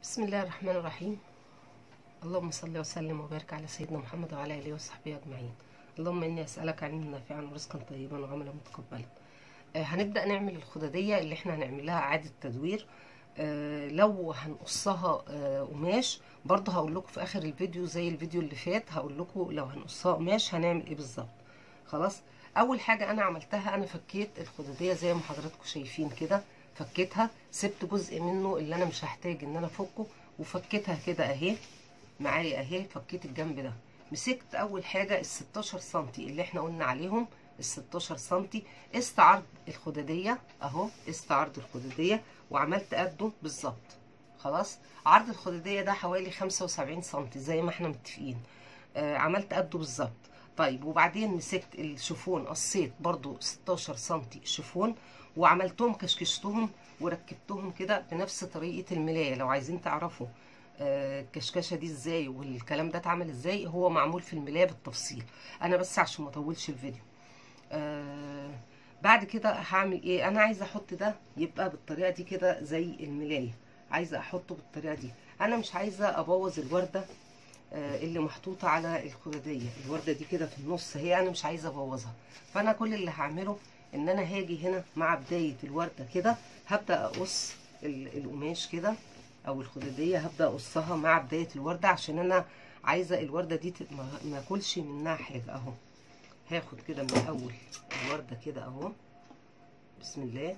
بسم الله الرحمن الرحيم اللهم صل وسلم وبارك على سيدنا محمد وعلى اله وصحبه اجمعين اللهم اني اسالك علما نافعا ورزقا طيبا وعملا متقبلا آه هنبدا نعمل الخداديه اللي احنا هنعمل لها اعاده تدوير آه لو هنقصها آه قماش برضه هقول لكم في اخر الفيديو زي الفيديو اللي فات هقول لكم لو هنقصها قماش هنعمل ايه بالظبط خلاص اول حاجه انا عملتها انا فكيت الخداديه زي ما حضراتكم شايفين كده فكيتها سبت جزء منه اللي انا مش هحتاج ان انا افكه وفكيتها كده اهي معايا اهي فكيت الجنب ده مسكت اول حاجه ال 16 سم اللي احنا قلنا عليهم ال 16 سم قست عرض الخداديه اهو قست عرض الخداديه وعملت قده بالظبط خلاص عرض الخداديه ده حوالي 75 سم زي ما احنا متفقين آه عملت قده بالظبط طيب وبعدين مسكت الشوفون قصيت برضو 16 سم شوفون وعملتهم كشكشتهم وركبتهم كده بنفس طريقه الملايه لو عايزين تعرفوا آه الكشكشه دي ازاي والكلام ده اتعمل ازاي هو معمول في الملايه بالتفصيل انا بس عشان ما اطولش الفيديو آه بعد كده هعمل ايه انا عايزه احط ده يبقى بالطريقه دي كده زي الملايه عايزه احطه بالطريقه دي انا مش عايزه ابوظ الورده آه اللي محطوطه على الخداديه الورده دي كده في النص هي انا مش عايزه ابوظها فانا كل اللي هعمله ان انا هاجي هنا مع بدايه الورده كده هبدا اقص القماش كده او الخداديه هبدا اقصها مع بدايه الورده عشان انا عايزه الورده دي ما اكلش منها حاجه اهو هاخد كده من اول الورده كده اهو بسم الله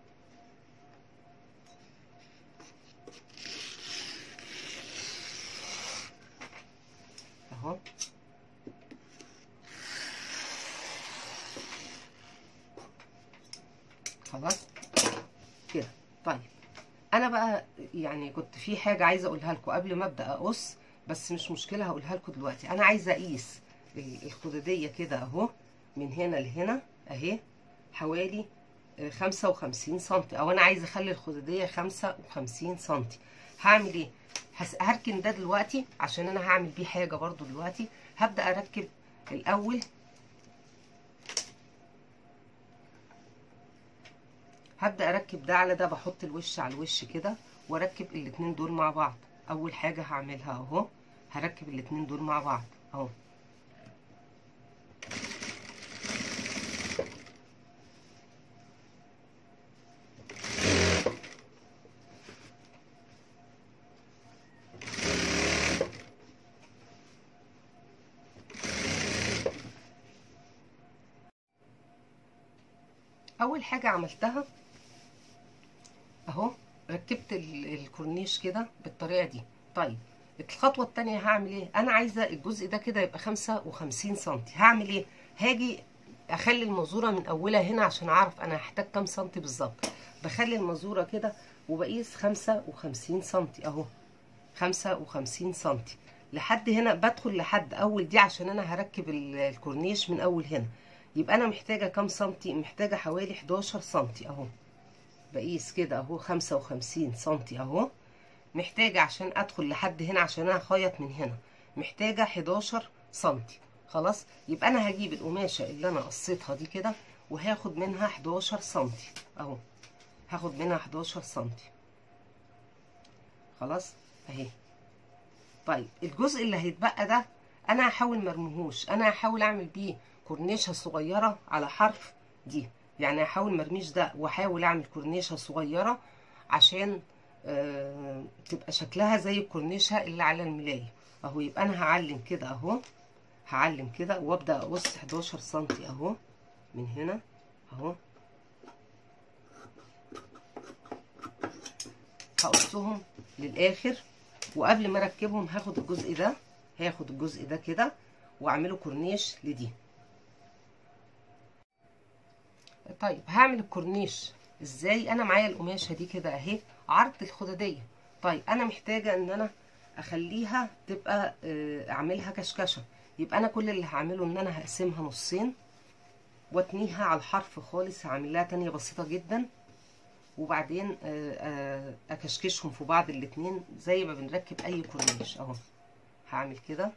اهو خلاص كده طيب انا بقى يعني كنت في حاجه عايزه اقولها لكم قبل ما ابدا اقص بس مش مشكله هقولها لكم دلوقتي انا عايزه اقيس الخداديه كده اهو من هنا لهنا اهي حوالي 55 سم او انا عايزه اخلي الخداديه 55 سم هعمل ايه هركن ده دلوقتي عشان انا هعمل بيه حاجه برضو دلوقتي هبدا اركب الاول هبدا اركب ده على ده بحط الوش على الوش كده واركب الاتنين دول مع بعض اول حاجه هعملها اهو هركب الاتنين دول مع بعض اهو اول حاجه عملتها اهو ركبت الكورنيش كده بالطريقه دي طيب الخطوه الثانيه هعمل ايه انا عايزه الجزء ده كده يبقى 55 سم هعمل ايه هاجي اخلي المزوره من اولها هنا عشان اعرف انا هحتاج كام سم بالظبط بخلي المزوره كده وبقيس 55 سم اهو 55 سم لحد هنا بدخل لحد اول دي عشان انا هركب الكورنيش من اول هنا يبقى انا محتاجه كام سنتي محتاجه حوالي 11 سنتي اهو بقيس كده اهو 55 سنتي اهو محتاجه عشان ادخل لحد هنا عشان انا اخيط من هنا محتاجه 11 سنتي خلاص يبقى انا هجيب القماشه اللي انا قصيتها دي كده وهاخد منها 11 سنتي اهو هاخد منها 11 سنتي خلاص اهي طيب الجزء اللي هيتبقى ده انا هحاول مرميهوش انا هحاول اعمل بيه كورنيشه صغيره على حرف دي يعني هحاول مرميش ده واحاول اعمل كورنيشه صغيره عشان آه تبقى شكلها زي الكورنيشه اللي على الملايه اهو يبقى انا هعلم كده اهو هعلم كده وابدا اقص 11 سم اهو من هنا اهو هقصهم للاخر وقبل ما اركبهم هاخد الجزء ده هاخد الجزء ده كده واعمله كورنيش لدي طيب هعمل الكورنيش ازاي انا معايا القماشه دي كده اهي عرض الخداديه طيب انا محتاجه ان انا اخليها تبقى اعملها كشكشه يبقى انا كل اللي هعمله ان انا هقسمها نصين واتنيها على الحرف خالص هعمل لها تانية بسيطه جدا وبعدين اكشكشهم في بعض الاتنين زي ما بنركب اي كورنيش اهو هعمل كده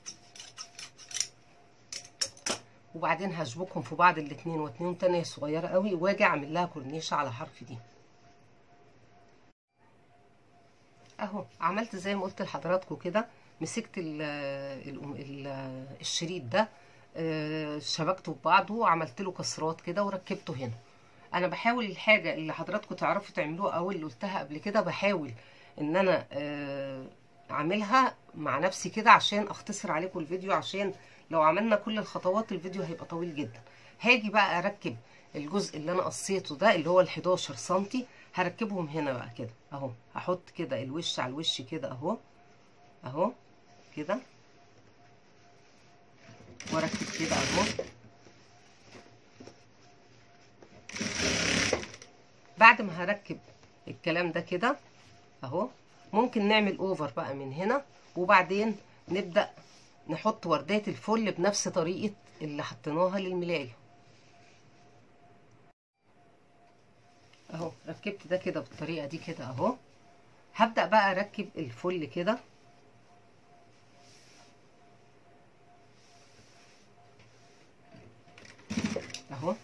وبعدين هشبكهم في بعض الاتنين واتنين تانية صغيرة قوي واجي اعمل لها كورنيشة على حرف دي اهو عملت زي ما قلت لحضراتكم كده مسكت ال ال ال الشريط ده آه، شبكته ببعضه وعملت له كسرات كده وركبته هنا انا بحاول الحاجه اللي حضراتكم تعرفوا تعملوها او اللي قلتها قبل كده بحاول ان انا آه، اعملها مع نفسي كده عشان اختصر عليكم الفيديو عشان لو عملنا كل الخطوات الفيديو هيبقى طويل جدا هاجي بقى اركب الجزء اللي انا قصيته ده اللي هو ال 11 سنتي هركبهم هنا بقى كده اهو هحط كده الوش على الوش كده اهو اهو كده واركب كده اهو بعد ما هركب الكلام ده كده اهو ممكن نعمل اوفر بقى من هنا وبعدين نبدأ نحط وردات الفل بنفس طريقة اللي حطيناها للملاية اهو ركبت ده كده بالطريقة دي كده اهو هبدأ بقى اركب الفل كده اهو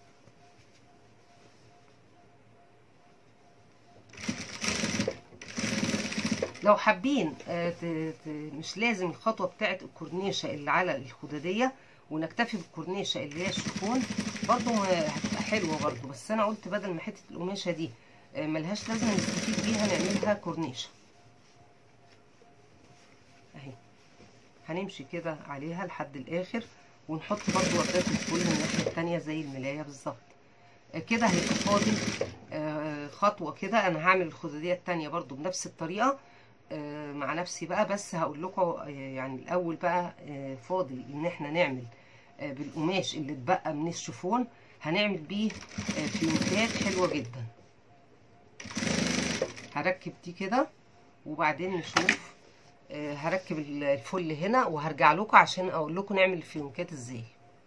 لو حابين آه، ت- ت- مش لازم الخطوه بتاعت الكورنيشه اللي على الخداديه ونكتفي بالكورنيشه اللي هي الشيفون برضو ما- هتبقى حلوه برضو بس انا قلت بدل ما حته القماشه دي آه، ملهاش لازمه نستفيد بيها نعملها كورنيشه اهي هنمشي كده عليها لحد الاخر ونحط برضو وردات الفل من الناحيه التانيه زي الملايه بالظبط آه، كده هيبقى فاضل آه، خطوه كده انا هعمل الخداديه التانيه برضو بنفس الطريقه آه، مع نفسي بقى بس هقول لكم آه، يعني الاول بقى آه، فاضل ان احنا نعمل آه، بالقماش اللي اتبقى من الشيفون هنعمل بيه آه، فيونكات حلوه جدا هركب دي كده وبعدين نشوف آه، هركب ال- الفل هنا وهرجع لكم عشان اقول لكم نعمل الفيونكات ازاي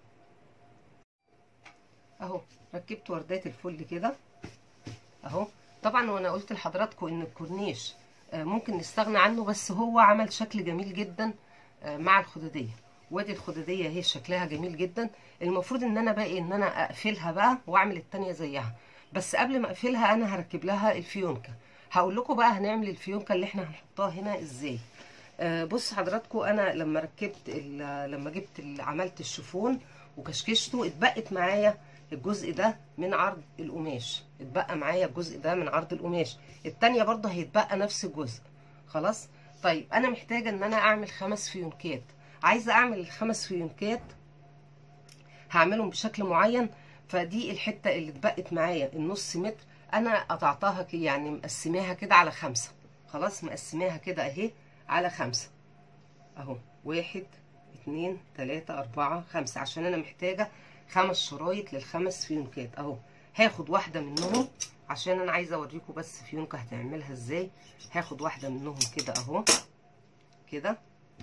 اهو ركبت وردات الفل كده اهو طبعا وانا قلت لحضراتكم ان الكورنيش آه، ممكن نستغنى عنه بس هو عمل شكل جميل جدا آه، مع الخداديه وادي الخداديه اهي شكلها جميل جدا المفروض ان انا باقي ان انا اقفلها بقى واعمل التانية زيها بس قبل ما اقفلها انا هركب لها الفيونكه هقول لكم بقى هنعمل الفيونكه اللي احنا هنحطها هنا ازاي آه، بص حضراتكم انا لما ركبت ال- لما جبت ال- عملت الشيفون وكشكشته اتبقت معايا الجزء ده من عرض القماش اتبقى معايا الجزء ده من عرض القماش التانية برضه هيتبقى نفس الجزء خلاص طيب انا محتاجه ان انا اعمل خمس فيونكات عايزه اعمل الخمس فيونكات هعملهم بشكل معين فدي الحته اللي اتبقت معايا النص متر انا قطعتها ك- يعني مقسماها كده على خمسة خلاص مقسماها كده اهي على خمسة اهو واحد اتنين تلاتة اربعة خمسة عشان انا محتاجة خمس شرايط للخمس فيونكات اهو هاخد واحدة منهم عشان انا عايزة اوريكم بس فيونكة هتعملها ازاي هاخد واحدة منهم كده اهو كده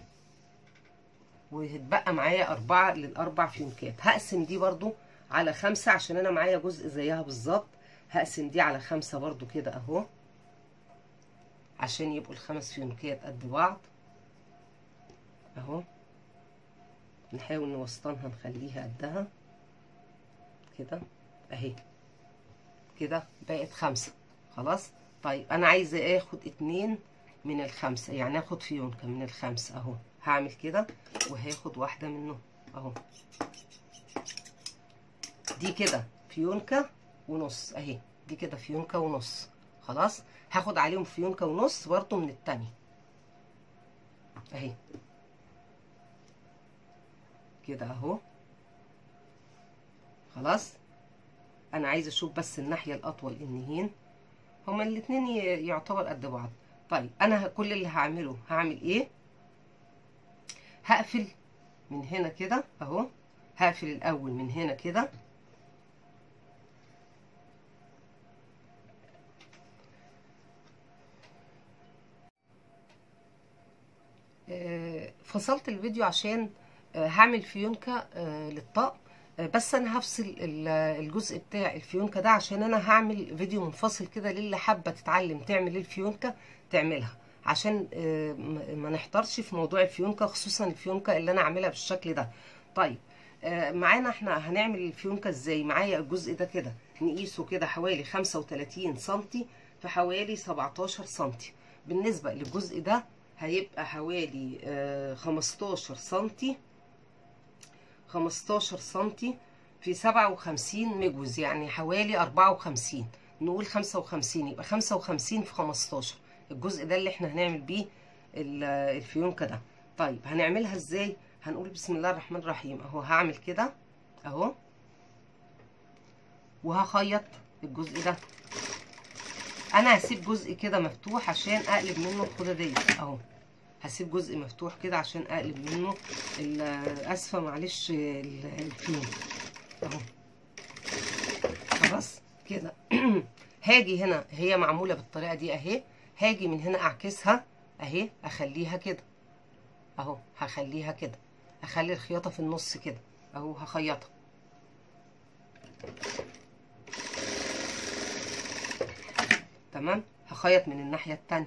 وهتبقى معايا أربعة للأربع فيونكات هقسم دي برضو على خمسة عشان أنا معايا جزء زيها بالظبط هقسم دي على خمسة برضو كده أهو عشان يبقوا الخمس فيونكات قد بعض أهو نحاول نوسطنها نخليها قدها كده أهي كده بقت خمسة خلاص طيب أنا عايزة آخد اتنين من الخمسة يعني آخد فيونكة من الخمسة أهو هعمل كده وهاخد واحدة منهم اهو دي كده فيونكة ونص اهي دي كده فيونكة ونص خلاص هاخد عليهم فيونكة ونص برضو من التانية اهي كده اهو خلاص انا عايزه اشوف بس الناحيه الاطول النهين هما الاتنين ي- يعتبر قد بعض طيب انا ه- كل اللي هعمله هعمل ايه هقفل من هنا كده اهو هقفل الاول من هنا كده آه، فصلت الفيديو عشان آه، هعمل فيونكة آه، للطقم آه، بس انا هفصل ال- الجزء بتاع الفيونكة ده عشان انا هعمل فيديو منفصل كده للي حابة تتعلم تعمل الفيونكة تعملها عشان آه، ما ما نحتارش في موضوع الفيونكة خصوصا الفيونكة اللي انا عاملها بالشكل ده طيب آه، معانا احنا هنعمل الفيونكة ازاي معايا الجزء ده كده نقيسه كده حوالي 35 سنتي في حوالي 17 سنتي بالنسبه للجزء ده هيبقى حوالي آه 15 سنتي 15 سنتي في 57 مجوز يعني حوالي 54 نقول 55 يبقى 55 في 15 الجزء ده اللي احنا هنعمل بيه الفيونكه ده طيب هنعملها ازاي هنقول بسم الله الرحمن الرحيم اهو هعمل كده اهو وهخيط الجزء ده انا هسيب جزء كده مفتوح عشان اقلب منه الخداديه اهو هسيب جزء مفتوح كده عشان اقلب منه اسفه معلش الفيون اهو خلاص كده هاجي هنا هي معموله بالطريقه دي اهي هاجي من هنا اعكسها اهي اخليها كده اهو هخليها كده اخلي الخياطه في النص كده اهو هخيطها تمام هخيط من الناحيه التانية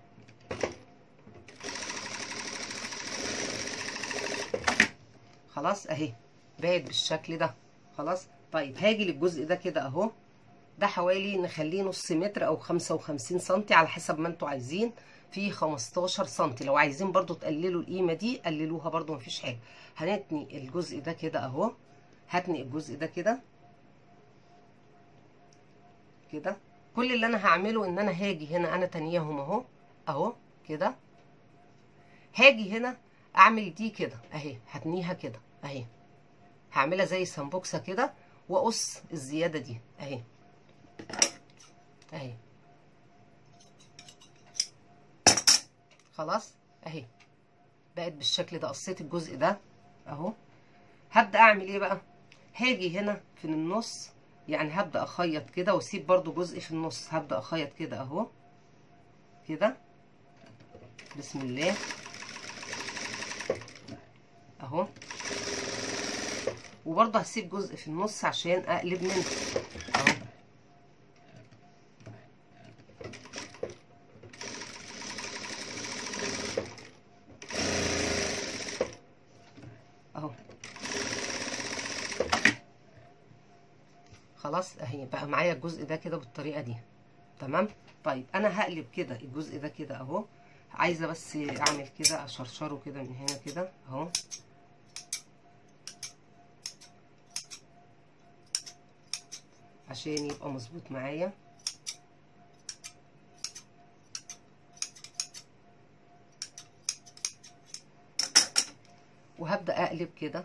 خلاص اهي بقت بالشكل ده خلاص طيب هاجي للجزء ده كده اهو ده حوالي نخليه نص متر او خمسة وخمسين سنتي على حسب ما انتوا عايزين في 15 سنتي لو عايزين برضو تقللوا القيمه دي قللوها برضو مفيش حاجه هنتني الجزء ده كده اهو هتني الجزء ده كده كده كل اللي انا هعمله ان انا هاجي هنا انا تانيهم اهو اهو كده هاجي هنا اعمل دي كده اهي هتنيها كده اهي هعملها زي سمبوكسه كده واقص الزياده دي اهي اهي خلاص اهي بقت بالشكل ده قصيت الجزء ده اهو هبدا اعمل ايه بقى هاجي هنا في النص يعني هبدا اخيط كده واسيب برضو جزء في النص هبدا اخيط كده اهو كده بسم الله اهو وبرضه هسيب جزء في النص عشان اقلب منه اهو اهو خلاص اهي بقى معايا الجزء ده كده بالطريقه دي تمام طيب انا هقلب كده الجزء ده كده اهو عايزه بس اعمل كده اشرشره كده من هنا كده اهو عشان يبقى مظبوط معايا وهبدا اقلب كده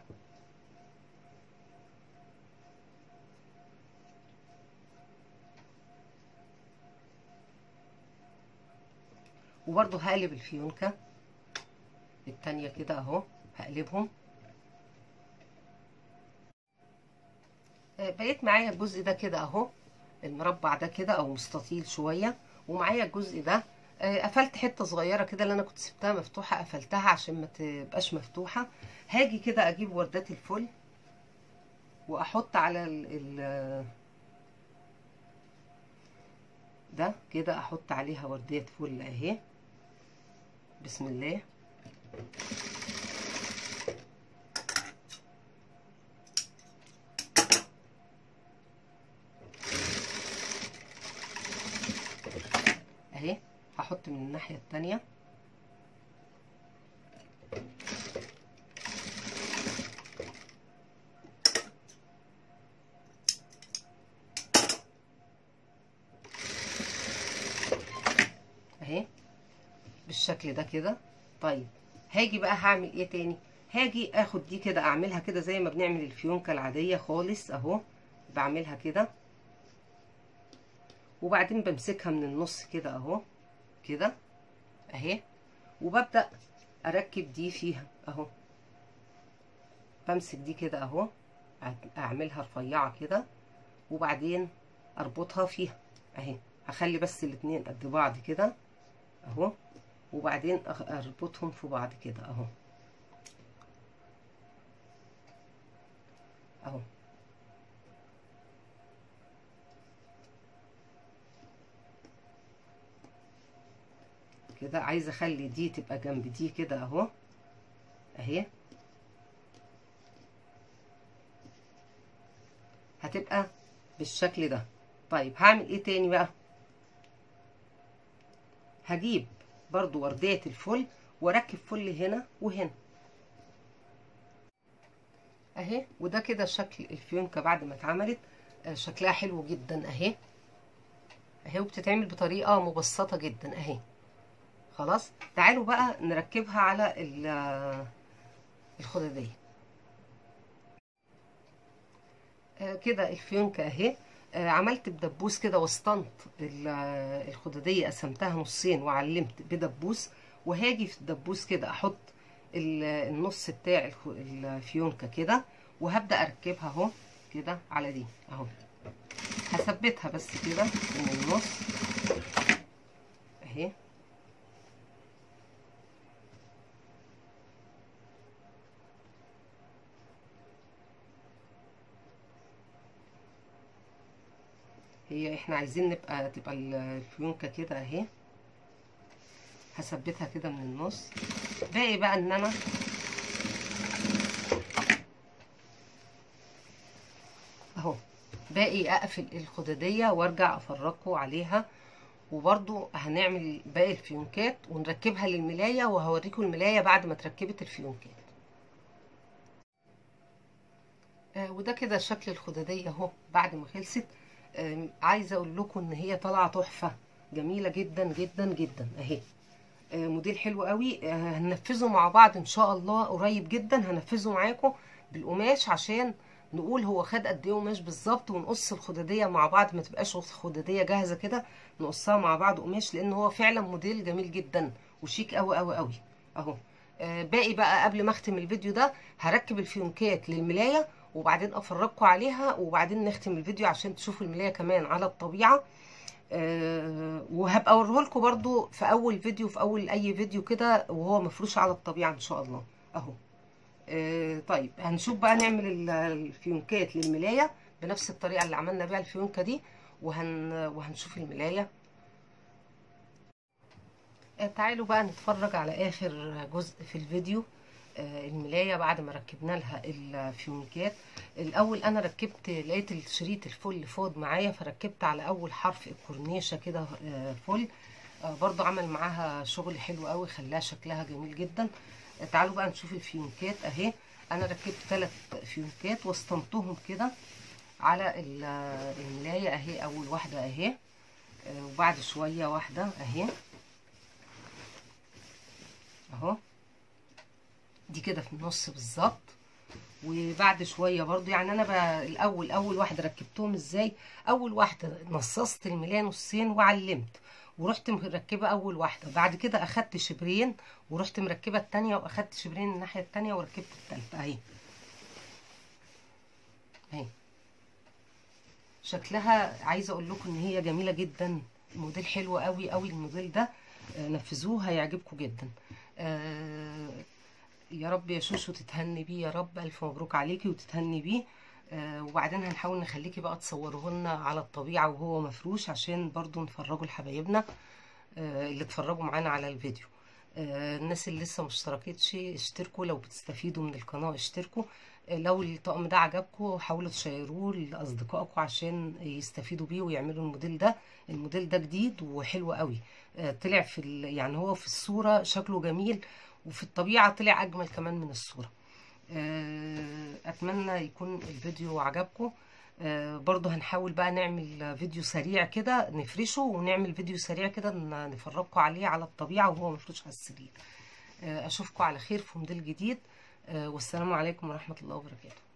وبرضو هقلب الفيونكة التانية كده اهو هقلبهم بقيت معايا الجزء ده كده اهو المربع ده كده او مستطيل شوية ومعايا الجزء ده قفلت حتة صغيرة كده اللي انا كنت سبتها مفتوحة قفلتها عشان ما تبقاش مفتوحة هاجي كده اجيب وردات الفل واحط على ال ال ده كده احط عليها وردية فل اهي بسم الله اهي هحط من الناحية التانية اهي بالشكل ده كده طيب هاجي بقى هعمل ايه تاني هاجي اخد دي كده اعملها كده زي ما بنعمل الفيونكه العاديه خالص اهو بعملها كده وبعدين بمسكها من النص كده اهو كده اهي وببدا اركب دي فيها اهو بمسك دي كده اهو اعملها رفيعه كده وبعدين اربطها فيها اهي هخلي بس الاتنين قد بعض كده اهو وبعدين اربطهم في بعض كده اهو اهو كده عايزه اخلي دي تبقى جنب دي كده اهو اهي هتبقى بالشكل ده طيب هعمل ايه تاني بقى هجيب برضو وردية الفل واركب فل هنا وهنا اهي وده كده شكل الفيونكة بعد ما اتعملت آه، شكلها حلو جدا اهي اهي وبتتعمل بطريقة مبسطة جدا اهي خلاص تعالوا بقى نركبها على ال- الخدادية آه، كده الفيونكة اهي آه، عملت بدبوس كده وسطنت ال- آه، الخدادية قسمتها نصين وعلمت بدبوس وهاجي في الدبوس كده احط ال- النص بتاع الخ- الفيونكة كده وهبدأ اركبها اهو كده على دي اهو هثبتها بس كده من النص اهي هي احنا عايزين نبقى تبقى الفيونكة كده اهي هثبتها كده من النص باقي بقى ان انا اهو باقي اقفل الخدادية وارجع افرقه عليها وبرضو هنعمل باقي الفيونكات ونركبها للملاية وهوريكم الملاية بعد ما اتركبت الفيونكات آه وده كده شكل الخدادية اهو بعد ما خلصت آه عايزة اقول لكم ان هي طالعة تحفة جميلة جدا جدا جدا اهي آه موديل حلو قوي آه هننفذه مع بعض ان شاء الله قريب جدا هنفذه معاكم بالقماش عشان نقول هو خد قد ايه قماش بالظبط ونقص الخداديه مع بعض ما تبقاش خداديه جاهزه كده نقصها مع بعض قماش لان هو فعلا موديل جميل جدا وشيك قوي قوي قوي اهو آه باقي بقى قبل ما اختم الفيديو ده هركب الفيونكات للملايه وبعدين افرجكم عليها وبعدين نختم الفيديو عشان تشوفوا الملايه كمان على الطبيعه أه وهبقى اوريه لكم برده في اول فيديو في اول اي فيديو كده وهو مفروش على الطبيعه ان شاء الله اهو أه طيب هنشوف بقى نعمل الفيونكات للملايه بنفس الطريقه اللي عملنا بيها الفيونكه دي وهن وهنشوف الملايه أه تعالوا بقى نتفرج على اخر جزء في الفيديو الملاية بعد ما ركبنا لها الفيونكات الاول انا ركبت لقيت الشريط الفل فاض معايا فركبت على اول حرف الكورنيشة كده فل برضو عمل معاها شغل حلو قوي خلاها شكلها جميل جدا تعالوا بقى نشوف الفيونكات اهي انا ركبت ثلاث فيونكات وسطنتهم كده على الملاية اهي اول واحدة اهي وبعد شوية واحدة اهي اهو دي كده في النص بالظبط وبعد شويه برضو يعني انا بقى الاول اول واحده ركبتهم ازاي اول واحده نصصت الملايه نصين وعلمت ورحت مركبه اول واحده بعد كده اخدت شبرين ورحت مركبه التانية واخدت شبرين الناحيه التانية وركبت التالتة اهي اهي شكلها عايزه اقول لكم ان هي جميله جدا موديل حلو قوي قوي الموديل ده نفذوه هيعجبكم جدا آه يا رب يا شوشو تتهني بيه يا رب الف مبروك عليكي وتتهني بيه آه وبعدين هنحاول نخليكي بقى تصوره لنا على الطبيعه وهو مفروش عشان برضو نفرجه لحبايبنا آه اللي اتفرجوا معانا على الفيديو آه الناس اللي لسه مشتركتش اشتركوا لو بتستفيدوا من القناه اشتركوا آه لو الطقم ده عجبكم حاولوا تشيروه لاصدقائكم عشان يستفيدوا بيه ويعملوا الموديل ده الموديل ده جديد وحلو قوي آه طلع في يعني هو في الصوره شكله جميل وفي الطبيعة طلع أجمل كمان من الصورة أتمنى يكون الفيديو عجبكم برضو هنحاول بقى نعمل فيديو سريع كده نفرشه ونعمل فيديو سريع كده نفرجكم عليه على الطبيعة وهو مفروش على السرير أشوفكم على خير في موديل جديد والسلام عليكم ورحمة الله وبركاته